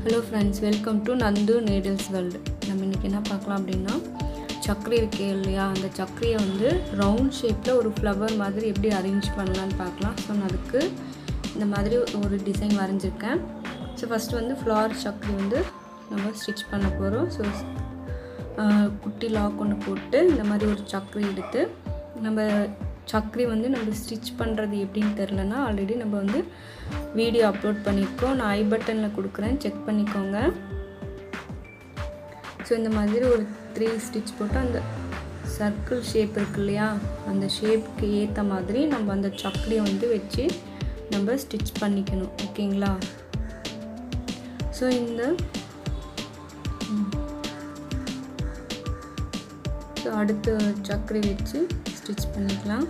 hello friends welcome to Nandu needles world நம்ம இன்றைக்கி என்ன பார்க்கலாம் அப்படின்னா சக்கரை இருக்கே இல்லையா அந்த சக்கரையை வந்து ரவுண்ட் ஷேப்பில் ஒரு ஃப்ளவர் மாதிரி எப்படி அரேஞ்ச் பண்ணலான்னு பார்க்கலாம் ஸோ நான் அதுக்கு இந்த மாதிரி ஒரு டிசைன் வரைஞ்சிருக்கேன் ஸோ ஃபஸ்ட்டு வந்து ஃப்ளவர் சக்கரை வந்து நம்ம ஸ்டிச் பண்ண போகிறோம் ஸோ குட்டி லாக் ஒன்று போட்டு இந்த மாதிரி ஒரு சக்கரை எடுத்து நம்ம சக்கரி வந்து நம்ம ஸ்டிச் பண்ணுறது எப்படின்னு தெரிலனா ஆல்ரெடி நம்ம வந்து வீடியோ அப்லோட் பண்ணியிருக்கோம் நான் ஐ பட்டனில் கொடுக்குறேன் செக் பண்ணிக்கோங்க ஸோ இந்த மாதிரி ஒரு த்ரீ ஸ்டிச் போட்டு அந்த சர்க்கிள் ஷேப் இருக்கு இல்லையா அந்த ஷேப்புக்கு ஏற்ற மாதிரி நம்ம அந்த சக்கரியை வந்து வச்சு நம்ம ஸ்டிச் பண்ணிக்கணும் ஓகேங்களா ஸோ இந்த ஸோ அடுத்து சக்கரை வச்சு ஸ்டிச் பண்ணிக்கலாம்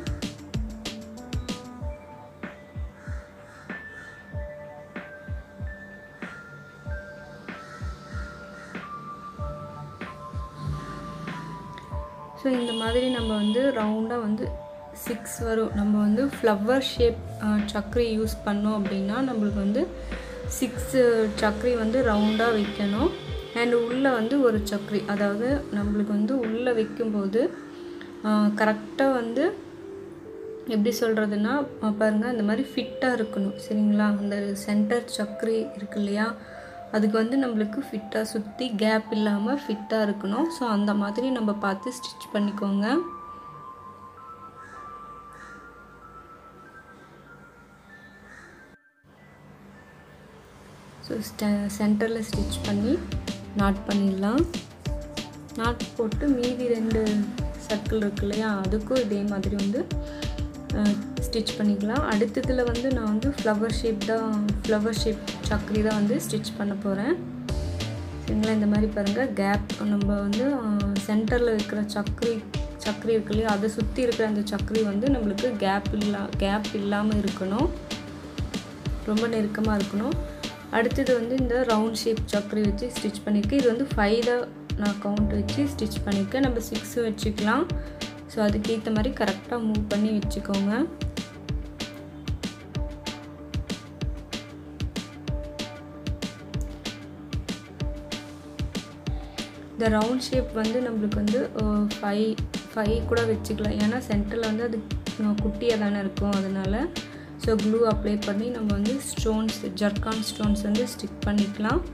ஸோ இந்த மாதிரி நம்ம வந்து ரவுண்டாக வந்து சிக்ஸ் வரும் நம்ம வந்து ஃப்ளவர் ஷேப் சக்கரை யூஸ் பண்ணோம் அப்படின்னா நம்மளுக்கு வந்து சிக்ஸ் சக்கரை வந்து ரவுண்டாக வைக்கணும் அண்ட் உள்ளே வந்து ஒரு சக்கரி அதாவது நம்மளுக்கு வந்து உள்ளே வைக்கும்போது கரெக்டாக வந்து எப்படி சொல்கிறதுனா பாருங்கள் இந்த மாதிரி ஃபிட்டாக இருக்கணும் சரிங்களா அந்த சென்டர் சக்கரி இருக்கு இல்லையா அதுக்கு வந்து நம்மளுக்கு ஃபிட்டாக சுற்றி கேப் இல்லாமல் ஃபிட்டாக இருக்கணும் ஸோ அந்த மாதிரி நம்ம பார்த்து ஸ்டிச் பண்ணிக்கோங்க ஸோ சென்டரில் ஸ்டிச் பண்ணி நாட் பண்ணிடலாம் நாட் போட்டு மீதி ரெண்டு சர்க்கிள் இருக்கு இல்லையா அதுக்கும் இதே மாதிரி வந்து ஸ்டிச் பண்ணிக்கலாம் அடுத்ததில் வந்து நான் வந்து ஃப்ளவர் ஷேப் தான் ஃப்ளவர் ஷேப் சக்கரி தான் வந்து ஸ்டிச் பண்ண போகிறேன் சரிங்களா இந்த மாதிரி பாருங்கள் கேப் நம்ம வந்து சென்டரில் இருக்கிற சக்கரி சக்கரி இருக்கு இல்லையா அதை சுற்றி இருக்கிற அந்த சக்கரி வந்து நம்மளுக்கு கேப் இல்லா கேப் இல்லாமல் இருக்கணும் ரொம்ப நெருக்கமாக இருக்கணும் அடுத்தது வந்து இந்த ரவுண்ட் ஷேப் சக்கரி வச்சு ஸ்டிச் பண்ணியிருக்கேன் இது வந்து ஃபைவ் தான் நான் கவுண்ட் வச்சு ஸ்டிச் பண்ணியிருக்கேன் நம்ம சிக்ஸு வச்சுக்கலாம் ஸோ அதுக்கேற்ற மாதிரி கரெக்டாக மூவ் பண்ணி வச்சுக்கோங்க இந்த ரவுண்ட் ஷேப் வந்து நம்மளுக்கு வந்து ஃபைவ் ஃபைவ் கூட வச்சுக்கலாம் ஏன்னா சென்டரில் வந்து அது குட்டியாக தானே இருக்கும் அதனால் ஸோ க்ளூ அப்ளை பண்ணி நம்ம வந்து ஸ்டோன்ஸ் ஜர்கான் ஸ்டோன்ஸ் வந்து ஸ்டிக் பண்ணிக்கலாம்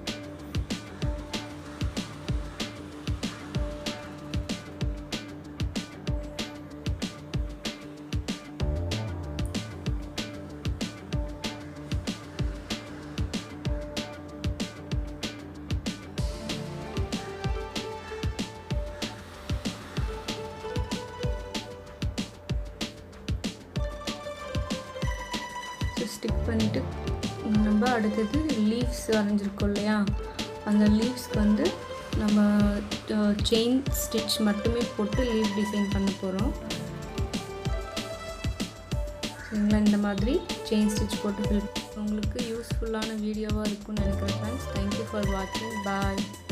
ஸ்டிக் பண்ணிவிட்டு நம்ம அடுத்தது லீவ்ஸ் வரைஞ்சிருக்கோம் இல்லையா அந்த லீவ்ஸ்க்கு வந்து நம்ம செயின் ஸ்டிச் மட்டுமே போட்டு லீவ் டிசைன் பண்ண போகிறோம் சரிங்களா இந்த மாதிரி செயின் ஸ்டிச் போட்டு ஃபில் உங்களுக்கு யூஸ்ஃபுல்லான வீடியோவாக இருக்கும்னு நினைக்கிறேன் ஃப்ரெண்ட்ஸ் தேங்க்யூ ஃபார் வாட்சிங் பாய்